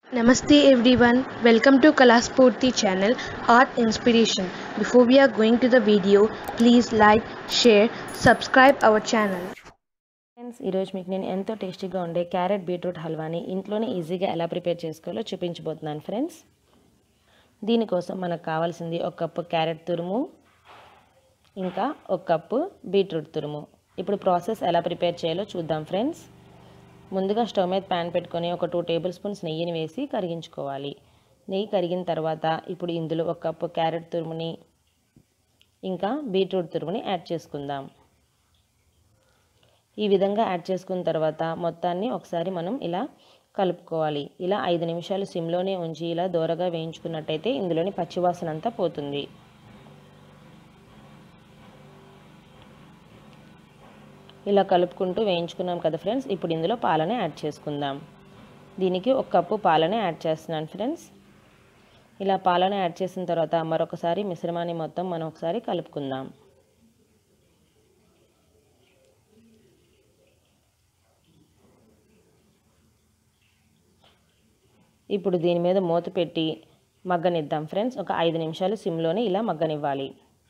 Namaste everyone, welcome to Kalaspurti channel Art Inspiration. Before we are going to the video, please like, share, subscribe our channel. Friends ఈరోజు మీకు నేను ఎంతో టేస్టీగా ఉండే carrot beetroot హల్వాని ఇంట్లోనే ఈజీగా ఎలా ప్రిపేర్ చేసుకోవాలో చూపించబోతున్నాను ఫ్రెండ్స్ దీనికోసం మనకు కావాల్సింది ఒక కప్పు క్యారెట్ తురుము ఇంకా ఒక కప్పు బీట్రూట్ తురుము ఇప్పుడు ప్రాసెస్ ఎలా ప్రిపేర్ చేయాలో చూద్దాం ఫ్రెండ్స్ ముందుగా స్టవ్ మీద ప్యాన్ పెట్టుకొని ఒక టూ టేబుల్ స్పూన్స్ నెయ్యిని వేసి కరిగించుకోవాలి నెయ్యి కరిగిన తర్వాత ఇప్పుడు ఇందులో ఒక కప్పు క్యారెట్ తురుముని ఇంకా బీట్రూట్ తురుముని యాడ్ చేసుకుందాం ఈ విధంగా యాడ్ చేసుకున్న తర్వాత మొత్తాన్ని ఒకసారి మనం ఇలా కలుపుకోవాలి ఇలా ఐదు నిమిషాలు సిమ్లోనే ఉంచి ఇలా దూరగా వేయించుకున్నట్టయితే ఇందులోని పచ్చివాసన అంతా పోతుంది ఇలా కలుపుకుంటూ వేయించుకున్నాం కదా ఫ్రెండ్స్ ఇప్పుడు ఇందులో పాలని యాడ్ చేసుకుందాం దీనికి ఒక కప్పు పాలని యాడ్ చేస్తున్నాను ఫ్రెండ్స్ ఇలా పాలను యాడ్ చేసిన తర్వాత మరొకసారి మిశ్రమాన్ని మొత్తం మనం ఒకసారి కలుపుకుందాం ఇప్పుడు దీని మీద మూత పెట్టి మగ్గనిద్దాం ఫ్రెండ్స్ ఒక ఐదు నిమిషాలు సిమ్లోనే ఇలా మగ్గనివ్వాలి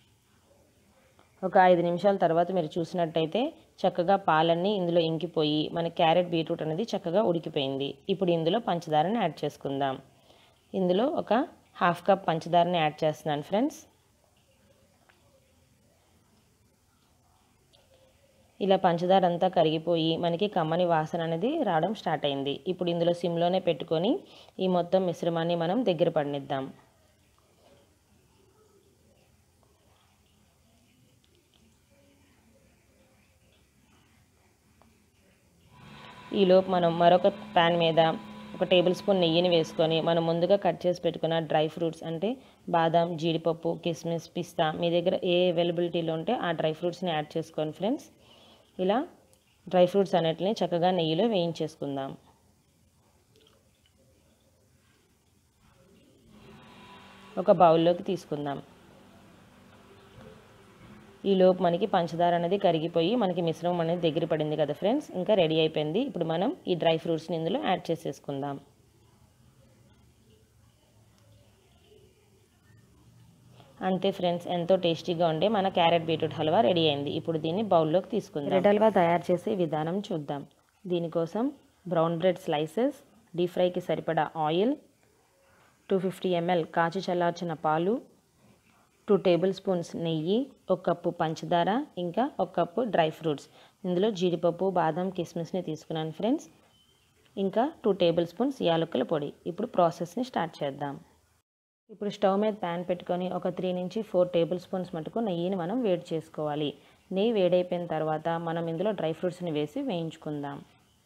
ఒక ఐదు నిమిషాల తర్వాత మీరు చూసినట్టయితే చక్కగా పాలన్నీ ఇందులో ఇంకిపోయి మన క్యారెట్ బీట్రూట్ అనేది చక్కగా ఉడికిపోయింది ఇప్పుడు ఇందులో పంచదారని యాడ్ చేసుకుందాం ఇందులో ఒక హాఫ్ కప్ పంచదారని యాడ్ చేస్తున్నాను ఫ్రెండ్స్ ఇలా పంచదార అంతా కరిగిపోయి మనకి కమ్మని వాసన అనేది రావడం స్టార్ట్ అయింది ఇప్పుడు ఇందులో సిమ్లోనే పెట్టుకొని ఈ మొత్తం మిశ్రమాన్ని మనం దగ్గర పడినిద్దాం ఈలోపు మనం మరొక ప్యాన్ మీద ఒక టేబుల్ స్పూన్ నెయ్యిని వేసుకొని మనం ముందుగా కట్ చేసి పెట్టుకున్న డ్రై ఫ్రూట్స్ అంటే బాదం జీడిపప్పు కిస్మిస్ పిస్తా మీ దగ్గర ఏ అవైలబిలిటీలో ఉంటే ఆ డ్రై ఫ్రూట్స్ని యాడ్ చేసుకోండి ఫ్రెండ్స్ ఇలా డ్రై ఫ్రూట్స్ అన్నిటిని చక్కగా నెయ్యిలో వేయించేసుకుందాం ఒక బౌల్లోకి తీసుకుందాం ఈలోపు మనకి పంచదార అనేది కరిగిపోయి మనకి మిశ్రమం అనేది దగ్గర పడింది కదా ఫ్రెండ్స్ ఇంకా రెడీ అయిపోయింది ఇప్పుడు మనం ఈ డ్రై ఫ్రూట్స్ని ఇందులో యాడ్ చేసేసుకుందాం అంతే ఫ్రెండ్స్ ఎంతో టేస్టీగా ఉండే మన క్యారెట్ బీట్రూట్ హల్వా రెడీ అయింది ఇప్పుడు దీన్ని బౌల్లోకి తీసుకుందాం బ్రెడ్ హల్వా తయారు చేసే విధానం చూద్దాం దీనికోసం బ్రౌన్ బ్రెడ్ స్లైసెస్ డీప్ ఫ్రైకి సరిపడా ఆయిల్ టూ ఫిఫ్టీ ఎంఎల్ కాచి చల్లార్చిన పాలు టూ టేబుల్ స్పూన్స్ నెయ్యి ఒక కప్పు పంచదార ఇంకా ఒక కప్పు డ్రై ఫ్రూట్స్ ఇందులో జీడిపప్పు బాదం కిస్మిస్ని తీసుకున్నాను ఫ్రెండ్స్ ఇంకా టూ టేబుల్ స్పూన్స్ యాలకుల పొడి ఇప్పుడు ప్రాసెస్ని స్టార్ట్ చేద్దాం ఇప్పుడు స్టవ్ మీద ప్యాన్ పెట్టుకొని ఒక త్రీ నుంచి ఫోర్ టేబుల్ స్పూన్స్ మటుకు నెయ్యిని మనం వేడి చేసుకోవాలి నెయ్యి వేడైపోయిన తర్వాత మనం ఇందులో డ్రై ఫ్రూట్స్ని వేసి వేయించుకుందాం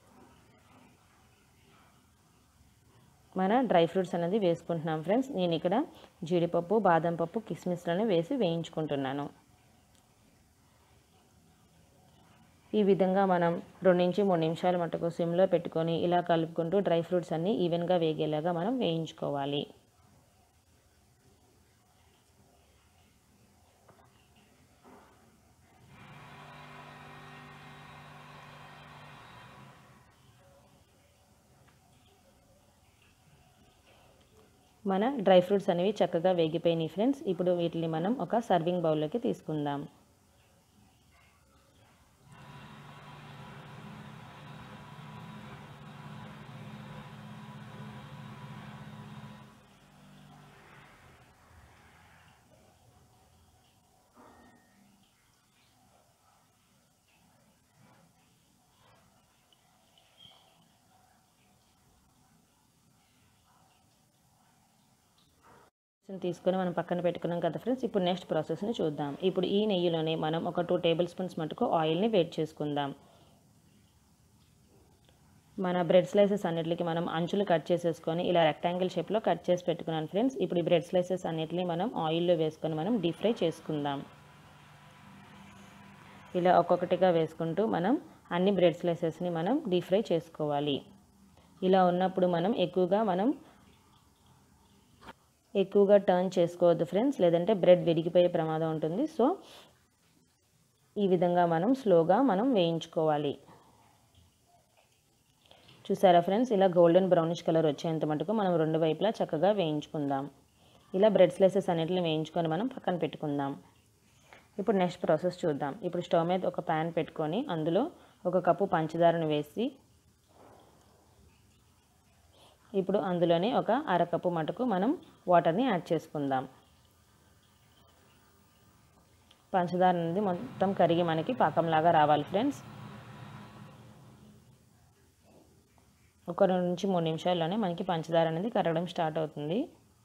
మన డ్రై ఫ్రూట్స్ అనేది వేసుకుంటున్నాం ఫ్రెండ్స్ నేను ఇక్కడ జీడిపప్పు బాదం పప్పు కిస్మిస్లను వేసి వేయించుకుంటున్నాను ఈ విధంగా మనం రెండు నుంచి మూడు నిమిషాల మటుకు సిమ్లో పెట్టుకొని ఇలా కలుపుకుంటూ డ్రై ఫ్రూట్స్ అన్నీ ఈవెన్గా వేగేలాగా మనం వేయించుకోవాలి మన డ్రై ఫ్రూట్స్ అనేవి చక్కగా వేగిపోయినాయి ఫ్రెండ్స్ ఇప్పుడు వీటిని మనం ఒక సర్వింగ్ బౌల్లోకి తీసుకుందాం తీసుకొని మనం పక్కన పెట్టుకున్నాం కదా ఫ్రెండ్స్ ఇప్పుడు నెక్స్ట్ ప్రాసెస్ని చూద్దాం ఇప్పుడు ఈ నెయ్యిలోనే మనం ఒక టూ టేబుల్ స్పూన్స్ మటుకు ఆయిల్ని వేట్ చేసుకుందాం మన బ్రెడ్ స్లైసెస్ అన్నిటికి మనం అంచులు కట్ చేసేసుకొని ఇలా రెక్టాంగిల్ షేప్లో కట్ చేసి పెట్టుకున్నాను ఫ్రెండ్స్ ఇప్పుడు ఈ బ్రెడ్ స్లైసెస్ అన్నిటిని మనం ఆయిల్లో వేసుకొని మనం డీప్ ఫ్రై చేసుకుందాం ఇలా ఒక్కొక్కటిగా వేసుకుంటూ మనం అన్ని బ్రెడ్ స్లైసెస్ని మనం డీప్ ఫ్రై చేసుకోవాలి ఇలా ఉన్నప్పుడు మనం ఎక్కువగా మనం ఎక్కువగా టర్న్ చేసుకోవద్దు ఫ్రెండ్స్ లేదంటే బ్రెడ్ విరిగిపోయే ప్రమాదం ఉంటుంది సో ఈ విధంగా మనం స్లోగా మనం వేయించుకోవాలి చూసారా ఫ్రెండ్స్ ఇలా గోల్డెన్ బ్రౌనిష్ కలర్ వచ్చేంత మటుకు మనం రెండు వైపులా చక్కగా వేయించుకుందాం ఇలా బ్రెడ్ స్లైసెస్ అన్నిటిని వేయించుకొని మనం పక్కన పెట్టుకుందాం ఇప్పుడు నెక్స్ట్ ప్రాసెస్ చూద్దాం ఇప్పుడు స్టవ్ మీద ఒక ప్యాన్ పెట్టుకొని అందులో ఒక కప్పు పంచదారను వేసి ఇప్పుడు అందులోనే ఒక అరకప్పు మటుకు మనం వాటర్ని యాడ్ చేసుకుందాం పంచదార అనేది మొత్తం కరిగి మనకి పాకంలాగా రావాలి ఫ్రెండ్స్ ఒక రెండు నుంచి మూడు నిమిషాల్లోనే మనకి పంచదార అనేది కరగడం స్టార్ట్ అవుతుంది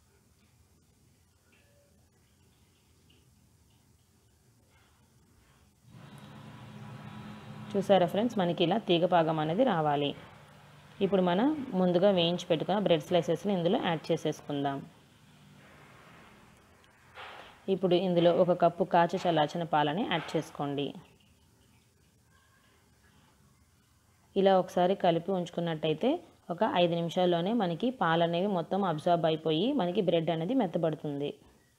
చూసారా ఫ్రెండ్స్ మనకి ఇలా తీగ పాగం అనేది రావాలి ఇప్పుడు మనం ముందుగా వేయించి పెట్టుకున్న బ్రెడ్ స్లైసెస్ని ఇందులో యాడ్ చేసేసుకుందాం ఇప్పుడు ఇందులో ఒక కప్పు కాచి చల్లార్చిన పాలని యాడ్ చేసుకోండి ఇలా ఒకసారి కలిపి ఉంచుకున్నట్టయితే ఒక ఐదు నిమిషాల్లోనే మనకి పాలు అనేవి మొత్తం అబ్జార్బ్ అయిపోయి మనకి బ్రెడ్ అనేది మెత్తబడుతుంది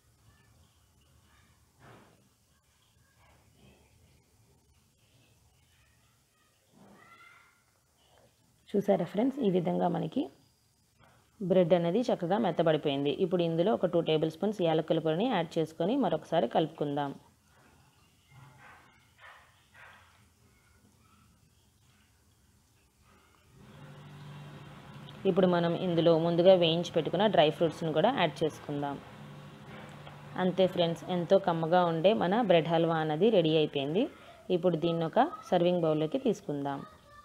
చూసారా ఫ్రెండ్స్ ఈ విధంగా మనకి బ్రెడ్ అనేది చక్కగా మెత్తబడిపోయింది ఇప్పుడు ఇందులో ఒక టూ టేబుల్ స్పూన్స్ యాలకుల పొడిని యాడ్ చేసుకొని మరొకసారి కలుపుకుందాం ఇప్పుడు మనం ఇందులో ముందుగా వేయించి పెట్టుకున్న డ్రై ఫ్రూట్స్ని కూడా యాడ్ చేసుకుందాం అంతే ఫ్రెండ్స్ ఎంతో కమ్మగా ఉండే మన బ్రెడ్ హల్వా అన్నది రెడీ అయిపోయింది ఇప్పుడు దీన్ని ఒక సర్వింగ్ బౌల్లోకి తీసుకుందాం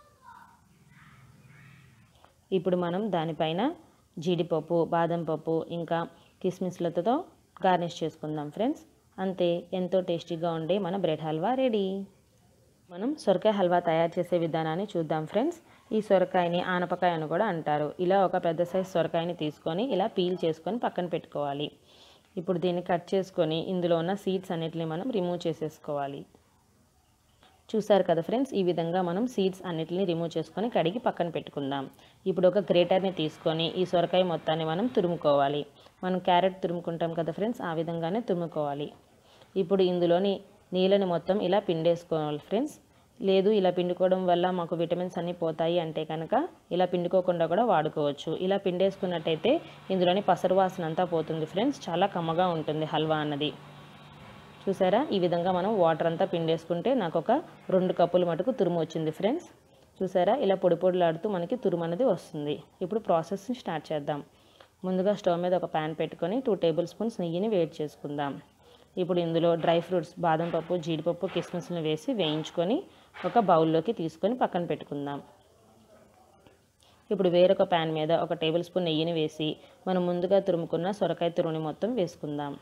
ఇప్పుడు మనం దానిపైన జీడిపప్పు బాదం పప్పు ఇంకా కిస్మిస్లతో గార్నిష్ చేసుకుందాం ఫ్రెండ్స్ అంతే ఎంతో టేస్టీగా ఉండే మన బ్రెడ్ హల్వా రెడీ మనం సొరకాయ హల్వా తయారు చేసే విధానాన్ని చూద్దాం ఫ్రెండ్స్ ఈ సొరకాయని ఆనపకాయ అని కూడా అంటారు ఇలా ఒక పెద్ద సైజ్ సొరకాయని తీసుకొని ఇలా పీల్ చేసుకొని పక్కన పెట్టుకోవాలి ఇప్పుడు దీన్ని కట్ చేసుకొని ఇందులో ఉన్న సీడ్స్ అన్నిటిని మనం రిమూవ్ చేసేసుకోవాలి చూసారు కదా ఫ్రెండ్స్ ఈ విధంగా మనం సీడ్స్ అన్నిటిని రిమూవ్ చేసుకొని కడిగి పక్కన పెట్టుకుందాం ఇప్పుడు ఒక గ్రేటర్ని తీసుకొని ఈ సొరకాయ మొత్తాన్ని మనం తురుముకోవాలి మనం క్యారెట్ తురుముకుంటాం కదా ఫ్రెండ్స్ ఆ విధంగానే తురుముకోవాలి ఇప్పుడు ఇందులోని నీళ్ళని మొత్తం ఇలా పిండేసుకోవాలి ఫ్రెండ్స్ లేదు ఇలా పిండుకోవడం వల్ల మాకు విటమిన్స్ అన్నీ పోతాయి అంటే కనుక ఇలా పిండుకోకుండా కూడా వాడుకోవచ్చు ఇలా పిండేసుకున్నట్టయితే ఇందులోని పసరు వాసన అంతా పోతుంది ఫ్రెండ్స్ చాలా కమ్మగా ఉంటుంది హల్వా అన్నది చూసారా ఈ విధంగా మనం వాటర్ అంతా పిండేసుకుంటే నాకు ఒక రెండు కప్పుల మటుకు తురుము వచ్చింది ఫ్రెండ్స్ చూసారా ఇలా పొడి పొడిలాడుతూ మనకి తురుము అనేది వస్తుంది ఇప్పుడు ప్రాసెస్ని స్టార్ట్ చేద్దాం ముందుగా స్టవ్ మీద ఒక ప్యాన్ పెట్టుకొని టూ టేబుల్ స్పూన్స్ నెయ్యిని వేడి చేసుకుందాం ఇప్పుడు ఇందులో డ్రై ఫ్రూట్స్ బాదం పప్పు జీడిపప్పు కిస్మిస్ని వేసి వేయించుకొని ఒక బౌల్లోకి తీసుకొని పక్కన పెట్టుకుందాం ఇప్పుడు వేరొక ప్యాన్ మీద ఒక టేబుల్ స్పూన్ నెయ్యిని వేసి మనం ముందుగా తురుముకున్న సొరకాయ తురుముని మొత్తం వేసుకుందాం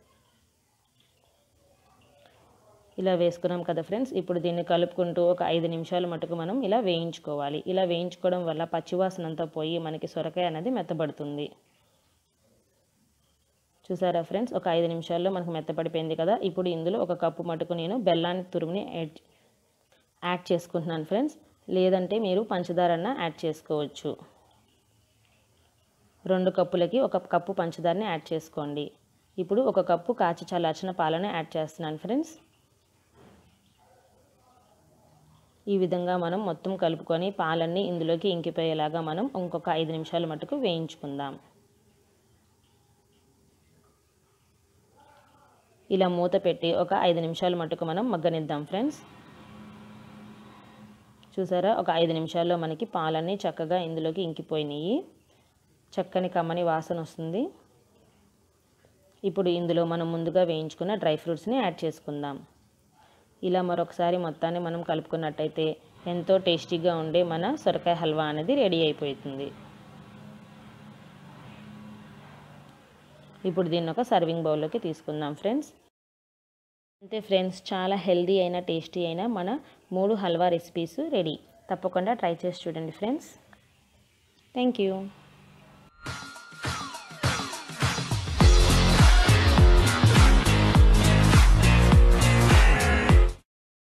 ఇలా వేసుకున్నాం కదా ఫ్రెండ్స్ ఇప్పుడు దీన్ని కలుపుకుంటూ ఒక ఐదు నిమిషాల మటుకు మనం ఇలా వేయించుకోవాలి ఇలా వేయించుకోవడం వల్ల పచ్చివాసన అంతా పోయి మనకి సొరకాయ అనేది మెత్తబడుతుంది చూసారా ఫ్రెండ్స్ ఒక ఐదు నిమిషాల్లో మనకు మెత్తపడిపోయింది కదా ఇప్పుడు ఇందులో ఒక కప్పు మటుకు నేను బెల్లాన్ని తురుముని యాడ్ యాడ్ చేసుకుంటున్నాను ఫ్రెండ్స్ లేదంటే మీరు పంచదారన్న యాడ్ చేసుకోవచ్చు రెండు కప్పులకి ఒక కప్పు పంచదారని యాడ్ చేసుకోండి ఇప్పుడు ఒక కప్పు కాచి చల్లార్చిన పాలను యాడ్ చేస్తున్నాను ఫ్రెండ్స్ ఈ విధంగా మనం మొత్తం కలుపుకొని పాలన్నీ ఇందులోకి ఇంకిపోయేలాగా మనం ఇంకొక ఐదు నిమిషాల మటుకు వేయించుకుందాం ఇలా మూత పెట్టి ఒక ఐదు నిమిషాల మటుకు మనం మగ్గనిద్దాం ఫ్రెండ్స్ చూసారా ఒక ఐదు నిమిషాల్లో మనకి పాలన్నీ చక్కగా ఇందులోకి ఇంకిపోయినాయి చక్కని కమ్మని వాసన వస్తుంది ఇప్పుడు ఇందులో మనం ముందుగా వేయించుకున్న డ్రై ఫ్రూట్స్ని యాడ్ చేసుకుందాం ఇలా మరొకసారి మొత్తాన్ని మనం కలుపుకున్నట్టయితే ఎంతో టేస్టీగా ఉండే మన సొరకాయ హల్వా అనేది రెడీ అయిపోతుంది ఇప్పుడు దీన్ని ఒక సర్వింగ్ బౌల్లోకి తీసుకుందాం ఫ్రెండ్స్ అంతే ఫ్రెండ్స్ చాలా హెల్దీ అయిన టేస్టీ అయిన మన మూడు హల్వా రెసిపీస్ రెడీ తప్పకుండా ట్రై చేసి చూడండి ఫ్రెండ్స్ థ్యాంక్ యూ